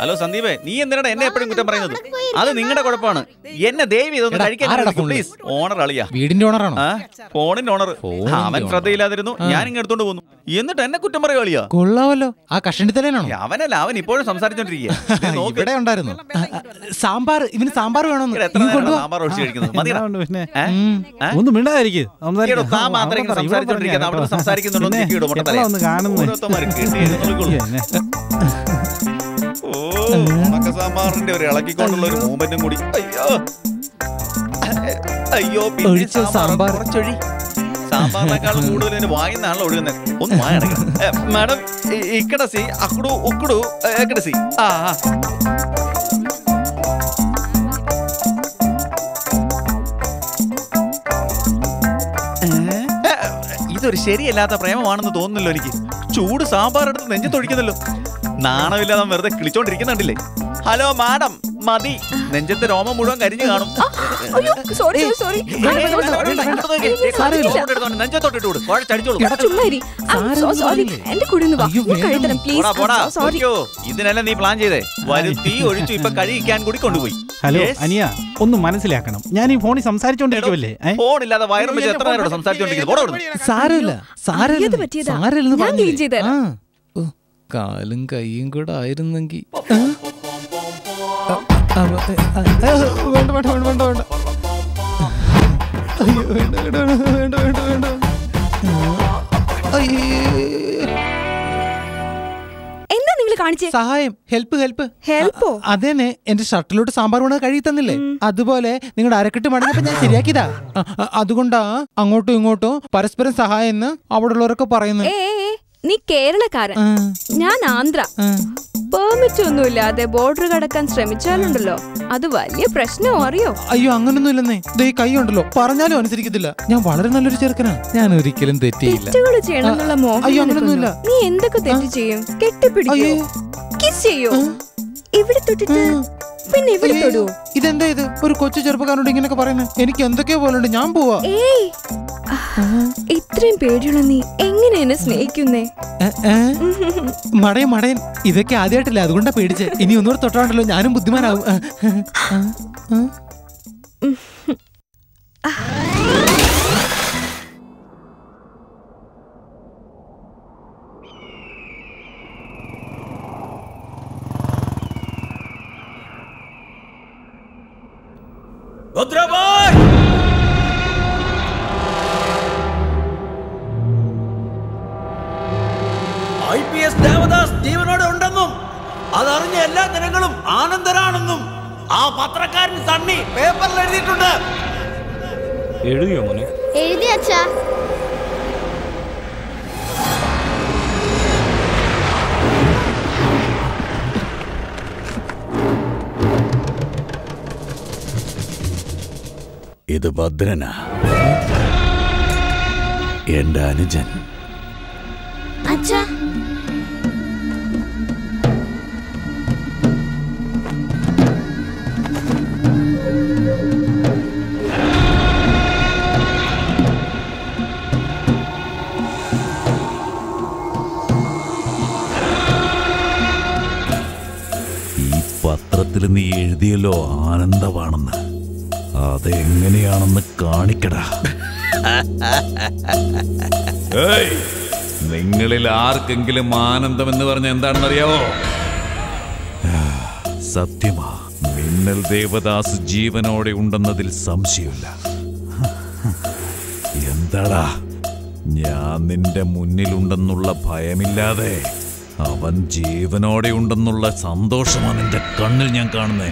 Hello സന്ദീപേ നീ എന്തിനാണ് എന്നെ എപ്പോഴും കുറ്റം പറയുന്നത് അത് നിങ്ങളുടെ കുഴപ്പമാണ് എന്നെ ദേവി ഇതൊന്നും എടാ, കഴിക്കാൻ ആരെടാ അനുവദിക്കൂ, ഫോണില്? പ്ലീസ് ഓണർ അളിയാ വീടിന്റെ ഓണറാണോ ആ ഫോണിന്റെ ഓണർ ഫോണിന്റെ അവൻ owner. ശ്രദ്ധയില്ലാതിരുന്നു ഞാൻ ഇങ്ങ് എടുത്തോണ്ട് പോന്നു എന്നിട്ട് എന്നെ കുറ്റം പറയുക കളിയാ കൊള്ളാവല്ലോ ആ കഷണ്ടി തലേനാണോ അവനല്ല അവൻ ഇപ്പോഴും സംസാരിച്ചോണ്ടിരിക്കുക ഇവിടെ ഉണ്ടായിരുന്നു ആ, ആ, സാമ്പാർ ഇവന് സാമ്പാർ വേണമെന്ന് എത്ര ഇങ്ങ് നേരം കൊണ്ടുവാ. സാമ്പാർ ഒഴിച്ച് കഴിക്കുന്നത് മതിയെടാ. എന്നാ ഉണ്ട് പിന്നെ ഏ? ഉം. ഏ? ഒന്ന് മിണ്ടാതിരിക്കും ഈയിടെ താൻ മാത്രം ഇങ്ങനെ സംസാരിച്ചോണ്ടിരിക്കുന്നത് അവിടുന്ന് സംസാരിക്കുന്നുണ്ടോ എന്ന് എനിക്ക് ഇവിടെ മുട്ടത്തലയാ. ഒന്ന് കാണുന്നു ഓരോരുത്തന്മാര് കേട്ട് എഴുന്നള്ളിക്കോളും. ഓ ഉണക്ക സാമ്പാറിന്റെ ഒരു ഇളക്കിക്കൊണ്ടുള്ള ഒരു മൂവ്മെന്റും കൂടി അയ്യോ അയ്യോ പിന്നെ ഒഴിച്ച സാമ്പാർ. കുറച്ചൊഴി സാമ്പാറിനേക്കാൾ കൂടുതൽ എന്റെ വായിന്നാണല്ലോ ഒഴുകുന്നത് ഒന്ന് വായടക്കണം മാഡം ഇ- ഇക്കട സി അക്കുടു ഉക്കുടു എക്കട സി ആ ആ. ഏ, ഇതൊരു ശരിയല്ലാത്ത പ്രേമമാണെന്ന് തോന്നുന്നല്ലോ എനിക്ക് ചൂട് സാമ്പാർ എടുത്ത് നെഞ്ചത്തൊഴിക്കുന്നല്ലോ നാണമില്ലാതെ അവൻ വെറുതെ കിളിച്ചോണ്ടിരിക്കുന്നുണ്ടില്ലേ ഹലോ മാഡം മതി നെഞ്ചത്തെ രോമം മുഴുവൻ കരിഞ്ഞു കാണും അയ്യോ സോറി സോറി ഏയ്, വേണ്ട, വേണ്ട, വേണ്ട, അങ്ങോട്ട് നോക്ക്. ദേ, സാരമില്ല. രോമം എടുത്തോണ്ട് നെഞ്ചത്തോട്ട് ഇട്ട് കൊടു. കുഴച്ചടിച്ചോളൂ. ചുമ്മാ ഇരി സോ സോറി എന്റെ കൂടെ ഒന്ന് വാ അയ്യോ, ഞാൻ കഴിത്തരാം പോടാ, പോടാ. പ്ലീസ് സോറി നോക്കിയോ, ഇതിനല്ല നീ പ്ലാൻ ചെയ്തേ വരുത്തി ഒഴിച്ചു ഇപ്പൊ കഴിക്കാൻ കൂടി കൊണ്ടുപോയി ഹലോ Yes. അനിയ ഒന്ന് മനസ്സിലാക്കണം ഞാൻ ഈ ഫോണിൽ സംസാരിച്ചോണ്ടിരിക്കുമല്ലേ ഏ? ഫോണില്ലാതെ വയറും വെച്ച് എത്ര നേരം സംസാരിച്ചോണ്ടിരിക്കുന്നത് പോടാ ഇവിടുന്ന്. സാരമില്ല സാരമില്ല അറിയാതെ പറ്റിയതാ. സാരമില്ലെന്ന് ഞാൻ പറഞ്ഞില്ലേ? clean ചെയ്ത് തരാം. ആ. ഓ, കാലും കൈയും കൂടെ ആയിരുന്നെങ്കിൽ വേണ്ട വേണ്ട വേണ്ട വേണ്ട വേണ്ട അയ്യോ വേണ്ട വേണ്ട വേണ്ട വേണ്ട വേണ്ട വേണ്ട അയ്യേ. എന്താ നിങ്ങൾ കാണിച്ചേ സഹായം ഹെൽപ്പ് ഹെൽപ്പ് ഹെൽപ്പോ അതേനെ എന്റെ ഷർട്ടിലോട്ട് സാമ്പാർ കൊണ്ട് കഴുകി തന്നില്ലേ അതുപോലെ നിങ്ങളുടെ അരക്കെട്ട് മടങ്ങിയപ്പോ ഞാൻ ശരിയാക്കിയതാ അ, അ, അതുകൊണ്ടാ അങ്ങോട്ടും ഇങ്ങോട്ടും പരസ്പരം സഹായം എന്ന് അവിടെ ഉള്ളവരൊക്കെ പറയുന്നു ഏ ഏ, ഏ, നീ കേരളക്കാരൻ ആ, ഞാൻ ആന്ധ്ര ആ. പെർമിറ്റ് ഒന്നുമില്ലാതെ ബോർഡർ കടക്കാൻ ശ്രമിച്ചാലുണ്ടല്ലോ അത് വലിയ പ്രശ്നം അറിയോ അയ്യോ അങ്ങനൊന്നും ഇല്ലെന്നേ ദേ ഈ കൈ ഉണ്ടല്ലോ പറഞ്ഞാലും അനുസരിക്കത്തില്ല ഞാൻ വളരെ നല്ലൊരു ചെറുക്കനാ ഞാൻ ഒരിക്കലും തെറ്റിയില്ല തെറ്റുകൾ ചെയ്യണം എന്നുള്ള മോഹം അയ്യോ, നിനക്കുണ്ടോ? അങ്ങനൊന്നുമില്ല. നീ എന്തൊക്കെ തെറ്റ് ചെയ്യും കെട്ടിപ്പിടിക്കോ അയ്യോ. കിസ് ചെയ്യോ ഇവിടെ തൊട്ടിട്ട് ആ. പിന്നെ ഇവിടെ അയ്യോ, തൊടുവോ ഇതെന്താ ഇത് ഒരു കൊച്ചു ചെറുപ്പക്കാരനോട് ഇങ്ങനെയൊക്കെ പറയുന്നത് എനിക്ക് എന്തൊക്കെയോ പോലുണ്ട് ഞാൻ പോവാ ഏയ് ആ, ഇത്രയും പേടിയുള്ള നീ എങ്ങനെ എന്നെ സ്നേഹിക്കുന്നേ ഏ, ഏ? മടയൻ മടയൻ ഇതൊക്കെ ആദ്യമായിട്ടില്ല അതുകൊണ്ടാ പേടിച്ചേ ഇനി ഒന്നുകൂടെ തൊട്ടാണ്ടല്ലോ ഞാനും ബുദ്ധിമാനാവും ആ, ആ, ആ. ഐ പി എസ് ദേവദാസ് ജീവനോടെ ഉണ്ടെന്നും അതറിഞ്ഞ എല്ലാ ജനങ്ങളും ആനന്ദരാണെന്നും ആ പത്രക്കാരൻ സണ്ണി പേപ്പറിൽ എഴുതിയിട്ടുണ്ട് എഴുതിയോ മോനെ എഴുതി അച്ഛാ ഇത് ഭദ്രനാ എന്റെ അനുജൻ അച്ഛാ ഈ പത്രത്തിൽ നീ എഴുതിയല്ലോ ആനന്ദമാണെന്ന് അതെങ്ങനെയാണെന്ന് കാണിക്കടാ ഏയ്, നിങ്ങളിൽ ആർക്കെങ്കിലും ആനന്ദം എന്ന് പറഞ്ഞ എന്താണെന്നറിയാവോ ആ, സത്യമാ മിന്നൽ ദേവദാസ് ജീവനോടെ ഉണ്ടെന്നതിൽ സംശയമില്ല എന്താടാ ഞാൻ നിന്റെ മുന്നിലുണ്ടെന്നുള്ള ഭയമില്ലാതെ അവൻ ജീവനോടെ ഉണ്ടെന്നുള്ള സന്തോഷമാണ് നിന്റെ കണ്ണിൽ ഞാൻ കാണുന്നേ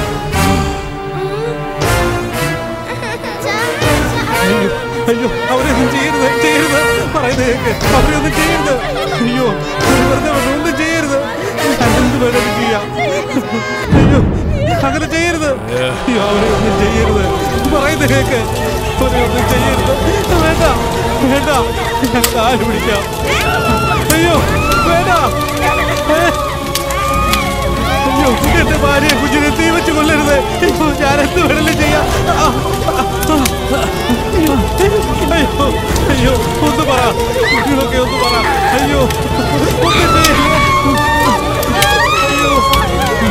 അയ്യോ അയ്യോ അവരൊന്നും ചെയ്യരുത് ചെയ്യരുത് പറയുന്നത് കേക്ക് അവരൊന്നും ചെയ്യരുത് അയ്യോ വെറുതെ വിടൂ, ഒന്നും ചെയ്യരുത് എന്ത് വേണമെങ്കിലും ചെയ്യാം അയ്യോ അങ്ങനെ ചെയ്യരുത് അയ്യോ അവരെ ഒന്നും ചെയ്യരുത് പറയുന്നത് കേക്ക് അവരെ ഒന്നും ചെയ്യരുത് വേണ്ട വേണ്ട ഞാൻ കാല് പിടിക്കാം അയ്യോ വേണ്ട ഏ? അയ്യോ എന്റെ ഭാര്യയെ കുഞ്ഞിനെ തീ വെച്ച് കൊല്ലരുത് അയ്യോ ഞാൻ എന്ത് വേണമെങ്കിലും ചെയ്യാം ആ, ആ, അയ്യോ അയ്യോ അയ്യോ ഒന്ന് പറ കുട്ടികളൊക്കെ ഒന്ന് പറ അയ്യോ ഒന്നും ചെയ്യില്ല അയ്യോ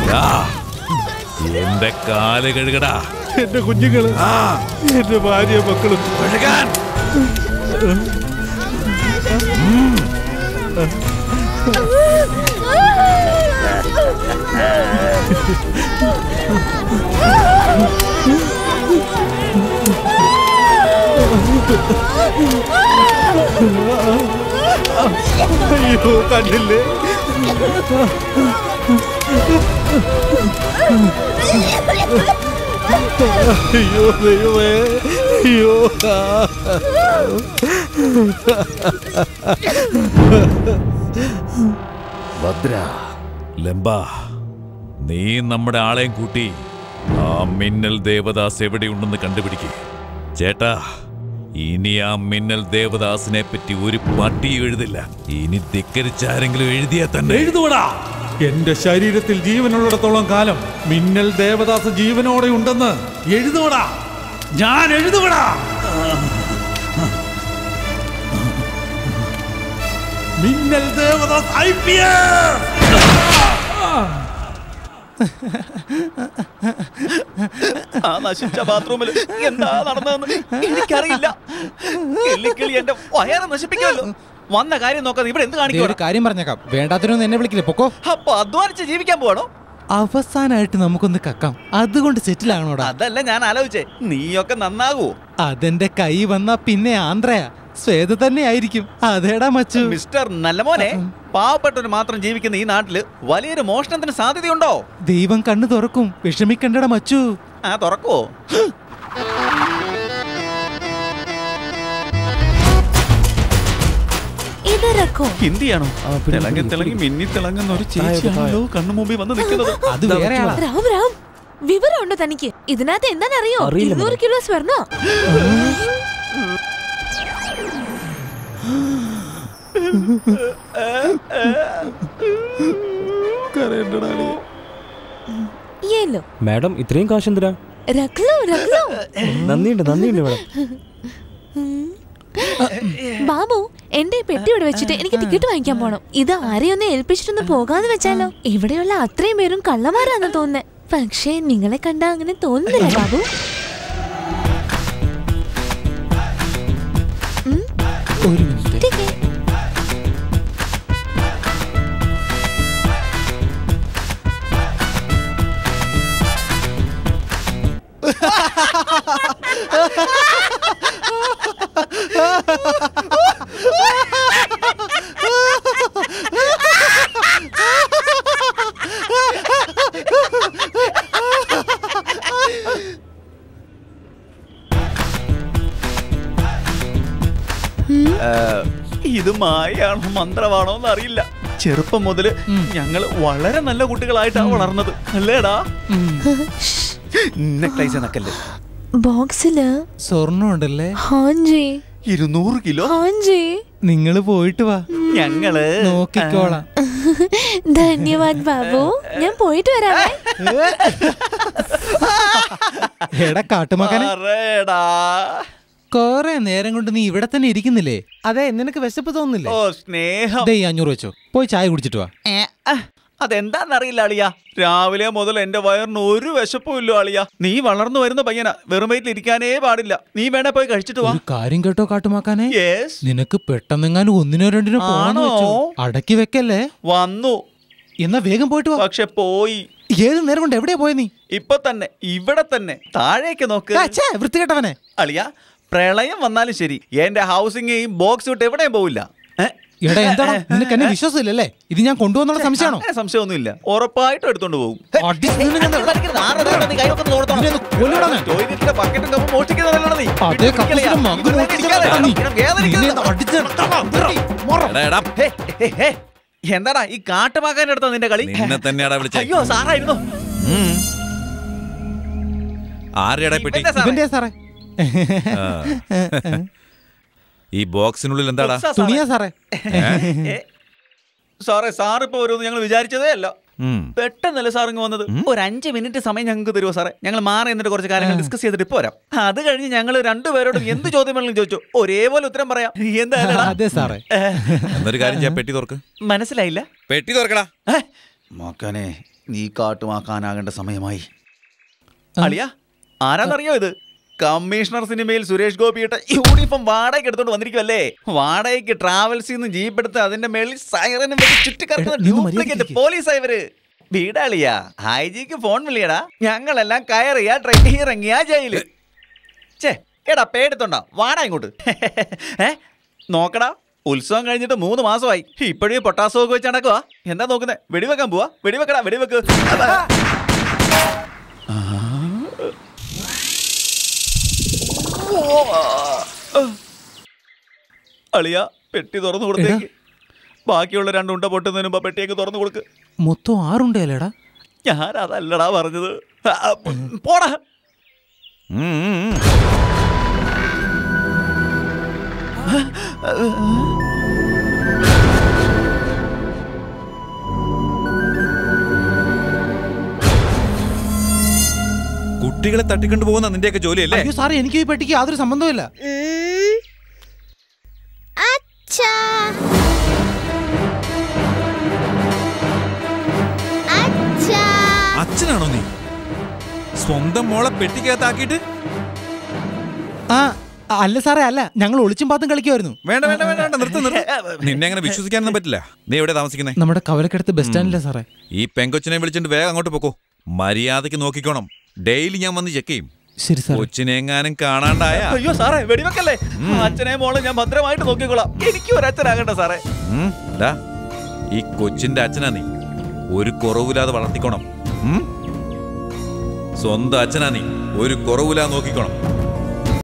ദാ, എന്റെ കാല് കഴുകടാ എന്റെ കുഞ്ഞുങ്ങള് എന്റെ ഭാര്യ മക്കളും കഴുകാൻ അയ്യോ കണ്ടില്ലേ അയ്യോ ദൈവമേ അയ്യോ ഭദ്ര ലംബ നീ നമ്മുടെ ആളെയും കൂട്ടി ആ മിന്നൽ ദേവദാസ് എവിടെയുണ്ടെന്ന് കണ്ടുപിടിക്കേ ചേട്ടാ ഇനി ആ മിന്നൽ ദേവദാസിനെ പറ്റി ഒരു പട്ടി എഴുതില്ല ഇനി ധിക്കരിച്ചാരെങ്കിലും എഴുതിയാ തന്നെ എഴുതുവടാ എന്റെ ശരീരത്തിൽ ജീവനുള്ളിടത്തോളം കാലം മിന്നൽ ദേവദാസ ജീവനോടെ ഉണ്ടെന്ന് എഴുതുവടാ ഞാൻ എഴുതുവടാ മിന്നൽ ദേവദാസ് ഐ പി ആ നശിച്ച ബാത്റൂമിൽ എന്താ നടന്നതെന്ന് എനിക്കറിയില്ല കിള്ളിക്കിളി എന്റെ വയറ് നശിപ്പിക്കുമല്ലോ വന്ന കാര്യം നോക്കാതെ ഇവിടെ എന്ത് ദേ ഒരു കാണിക്കണം കാര്യം പറഞ്ഞേക്കാം വേണ്ടാത്തതിനൊന്നും എന്നെ വിളിക്കില്ലേ പൊക്കോ അപ്പൊ അധ്വാനിച്ച് ജീവിക്കാൻ പോകണോ അവസാനായിട്ട് നമുക്കൊന്ന് കക്കാം അതുകൊണ്ട് സെറ്റിൽ ആണോടാ അതല്ല ഞാൻ ആലോചിച്ചേ നീയൊക്കെ നന്നാകുവോ അതെന്റെ കൈ വന്നാ പിന്നെ ആന്ധ്രയാ ശ്വേത തന്നെ ആയിരിക്കും അതേടാ മച്ചു മിസ്റ്റർ നല്ലമോനെ പാവപ്പെട്ടവന് മാത്രം ജീവിക്കുന്ന ഈ നാട്ടില് വലിയൊരു മോഷണത്തിന് സാധ്യതയുണ്ടോ ദൈവം കണ്ണു തുറക്കും വിഷമിക്കണ്ടടാ മച്ചു ആ തുറക്കുവോ ഇത് രക്കോ ഹിന്ദിയാണോ തിളങ്ങി തിളങ്ങി മിന്നി തിളങ്ങുന്ന ഒരു ചേച്ചിയാണല്ലോ കണ്ണു മുമ്പിൽ വന്ന് നിൽക്കുന്നത് അത് വേറെ ആളാ രാം രാം വിവരമുണ്ടോ തനിക്ക് ഇതിനകത്ത് എന്താണെന്നറിയോ അറിയില്ല, ഇരുന്നൂറ് കിലോ സ്വർണ്ണോ ഏലോ മാഡം ഇത്രയും കാശ് എന്തിനാ രക്ലോ രക്ലോ നന്ദിയുണ്ട് നന്ദിയുണ്ട് മാഡം ബാബു എന്റെ ഈ പെട്ടി ഇവിടെ വെച്ചിട്ട് എനിക്ക് ടിക്കറ്റ് വാങ്ങിക്കാൻ പോണം ഇത് ആരെയൊന്ന് ഏൽപ്പിച്ചിട്ടൊന്ന് പോകാന്ന് വെച്ചാലോ ഇവിടെയുള്ള അത്രയും പേരും കള്ളന്മാരാന്ന് തോന്നുന്നേ പക്ഷേ നിങ്ങളെ കണ്ടാ അങ്ങനെ തോന്നുന്നില്ല ബാബു ഒരു മിനിറ്റ് ടിക്കറ്റ് ഇത് മായാണോ മന്ത്രമാണോ എന്ന് അറിയില്ല ചെറുപ്പം മുതല് ഞങ്ങൾ വളരെ നല്ല കുട്ടികളായിട്ടാണ് വളർന്നത് അല്ലേടാ നെക്ലൈസ് നക്കല്ലേ ബോക്സില് സ്വർണ്ണം ഉണ്ടല്ലേ ഹാഞ്ചി ഇരുന്നൂറ് കിലോ ഹാഞ്ചി നിങ്ങൾ പോയിട്ട് വാ ഞങ്ങള് നോക്കിക്കോളാം ധന്യവാദ് ബാബു ഞാൻ പോയിട്ട് വരാമേ എടാ കാട്ടുമകനെ പറയടാ കൊറേ നേരം കൊണ്ട് നീ ഇവിടെ തന്നെ ഇരിക്കുന്നില്ലേ അതെ നിനക്ക് വിശപ്പ് തോന്നുന്നില്ലേ ഓ സ്നേഹം ദേ ഈ അഞ്ഞൂറ് വെച്ചോ പോയി ചായ കുടിച്ചിട്ട് വാ ഏ, ആ, അതെന്താന്നറിയില്ല അളിയ രാവിലെ മുതൽ എന്റെ വയറിന് ഒരു വിശപ്പും ഇല്ലോ അളിയ നീ വളർന്നു വരുന്ന പയ്യനാ വെറും വയറ്റിൽ ഇരിക്കാനേ പാടില്ല നീ വേണേ പോയി കഴിച്ചിട്ട് വാ ഒരു കാര്യം കേട്ടോ കാട്ടുമാക്കാനെ യെസ് നിനക്ക് പെട്ടെന്നെങ്ങാനും ഒന്നിനോ രണ്ടിനോ പോകാന്ന് ആണോ? വെച്ചോ അടക്കി വെക്കല്ലേ വന്നു എന്നാ വേഗം പോയിട്ട് വാ പക്ഷെ പോയി ഏത് നേരം കൊണ്ട് എവിടെയാ പോയ നീ ഇപ്പൊ തന്നെ ഇവിടെ തന്നെ താഴേക്ക് നോക്ക് ആ, ഛേ, വൃത്തികെട്ടവനെ അളിയ പ്രളയം വന്നാലും ശരി എന്റെ ഹൗസിംഗ് ബോക്സ് വിട്ട് എവിടെയും പോവില്ല ഏ? എടാ എന്താണ് നിനക്ക് എന്നെ വിശ്വാസമില്ലല്ലേ ഇത് ഞാൻ കൊണ്ടുവന്നുള്ള സംശയമാണോ അങ്ങനെ സംശയമൊന്നുമില്ല ഉറപ്പായിട്ടും എടുത്തോണ്ട് പോകും അടി, നിന്നെ ഞാൻ നിന്നെ ഒന്ന് കൊല്ലുവാടാ ഞാൻ. ടോയ്ലറ്റിലെ ബക്കറ്റും കപ്പും മോഷ്ടിക്കുന്നതല്ലടാ നീ. അതേ വീട്ടിൽ കക്കൂസിലെ ഇരിക്കലെയാ. മഗ് ഇവിടെ മോഷ്ടിച്ചതാ ഇരിക്കലെയാ. നീ. ഇങ്ങനെ വേദനിക്കുന്നത് നിന്നെ ഒന്ന് അടിച്ച് എടാ, എടാ, ഹേ, ഹേ, ഹേ. എന്താടാ ഈ കാട്ടുമാക്കാൻ എടുത്ത നിന്റെ കളി നിന്നെ തന്നെയാടാ വിളിച്ചേ അയ്യോ സാറായിരുന്നു ഉം. ആരെയാടാ ഈ പെട്ടി ഇവന്റെ സാറേ. ഇവന്റെ സാറേ ആ. ഈ ബോക്സിനുള്ളിൽ എന്താടാ ഉത്സാ സാറേ. തുണിയാ സാറേ ഏ, സാറേ സാർ ഇപ്പൊ വരുമെന്ന് ഞങ്ങൾ വിചാരിച്ചതേ അല്ല ഉം. പെട്ടെന്നല്ലേ സാർ ഇങ്ങ് വന്നത് ഒരു അഞ്ച് മിനിറ്റ് സമയം ഞങ്ങൾക്ക് തരുമോ സാറേ ഞങ്ങൾ മാറി എന്നിട്ട് കുറച്ച് കാര്യങ്ങൾ ഡിസ്കസ് ചെയ്തിട്ട് ഇപ്പൊ വരാം അത് കഴിഞ്ഞ് ഞങ്ങൾ രണ്ടുപേരോടും എന്ത് ചോദ്യം വേണമെങ്കിലും ചോദിച്ചു ഒരേപോലെ ഉത്തരം പറയാം എന്തായാലും അതെ സാറേ എന്നൊരു കാര്യം ചെയ്യാം പെട്ടി തുറക്ക് മനസ്സിലായില്ല പെട്ടി തുറക്കടാ ഏ, മകനെ നീ കാട്ടുമാക്കാനാകേണ്ട സമയമായി അളിയ ആരാന്നറിയോ ഇത് കമ്മീഷണർ സിനിമയിൽ സുരേഷ് ഗോപിയുടെ യൂണിഫോം വാടകയ്ക്ക് എടുത്തോണ്ട് വന്നിരിക്കുമല്ലേ വാടകയ്ക്ക് ട്രാവൽസിൽ നിന്ന് ജീപ്പ് എടുത്ത് അതിന്റെ മേളിൽ സൈറനും വെച്ച് എടാ, ചുറ്റിക്കറക്കുന്ന നീ ഒന്ന് ഡ്യൂപ്ലിക്കേറ്റ് മര്യാദയ്ക്ക് പോലീസാ ഇവര് വീടാളിയാ ഹൈജിക്ക് ഫോൺ വിളിയടാ ഞങ്ങളെല്ലാം കയറിയാ ട്രെയിൻ ഇറങ്ങിയാ ജയില് ചേ എടാ പേടുത്തോണ്ടാ വാടാ ഇങ്ങോട്ട് ഏ നോക്കടാ ഉത്സവം കഴിഞ്ഞിട്ട് മൂന്ന് മാസമായി ഇപ്പോഴും പൊട്ടാസമൊക്കെ വെച്ച് നടക്കുവാ എന്താ നോക്കുന്നേ വെടിവെക്കാൻ പോവാ വെടിവെക്കടാ വെടിവെക്ക് അളിയ പെട്ടി തുറന്നു കൊടുത്തേക്ക് ബാക്കിയുള്ള രണ്ട് ഉണ്ട പൊട്ടുന്നതിന് മുമ്പ് പെട്ടിയൊക്കെ തുറന്നു കൊടുക്ക് മൊത്തം ആറുണ്ടല്ലേടാ ഞാൻ അതല്ലടാ പറഞ്ഞത് ആ, പോടാ ഉം, ഉം, ഉം. കുട്ടികളെ തട്ടിക്കൊണ്ടു പോകുന്ന നിന്റെയൊക്കെ ജോലിയല്ലേ അയ്യോ സാറേ എനിക്ക് ഈ പെട്ടിക്ക് യാതൊരു സംബന്ധമില്ല അച്ഛാ അച്ഛാ അച്ഛനാണോ നീ സ്വന്തം മോളെ പെട്ടിക്കകത്താക്കിയിട്ട് ആ അല്ല സാറേ അല്ല ഞങ്ങൾ ഒളിച്ചും പാത്തും കളിക്കുമായിരുന്നു വേണ്ട വേണ്ട വേണ്ട വേണ്ട നിർത്ത് നിർത്ത് നിന്നെ അങ്ങനെ വിശ്വസിക്കാനൊന്നും പറ്റില്ല നീ എവിടെ താമസിക്കുന്നേ നമ്മുടെ കവലക്കടുത്ത് ബസ് സ്റ്റാൻഡിലെ സാറേ ഈ പെങ്കൊച്ചിനെ വിളിച്ചിട്ട് വേഗം അങ്ങോട്ട് പോക്കോ മര്യാദക്ക് നോക്കിക്കോണം ഡെയിലി ഞാൻ വന്ന് ചെക്ക് ചെയ്യും ശരി സാർ കൊച്ചിനെ എങ്ങാനും കാണാണ്ടായ അയ്യോ സാറേ വെടിവെക്കല്ലേ അച്ഛനെ മോളെ ഞാൻ ഭദ്രമായിട്ട് നോക്കിക്കോളാം എനിക്ക് ഒരു അച്ഛനാകണ്ട സാറേ ഉം, ദാ, ഈ കൊച്ചിന്റെ അച്ഛനാ നീ ഒരു കുറവില്ലാതെ വളർത്തിക്കോണം ഉം? സ്വന്തം അച്ഛനാ നീ ഒരു കുറവില്ലാതെ നോക്കിക്കോണം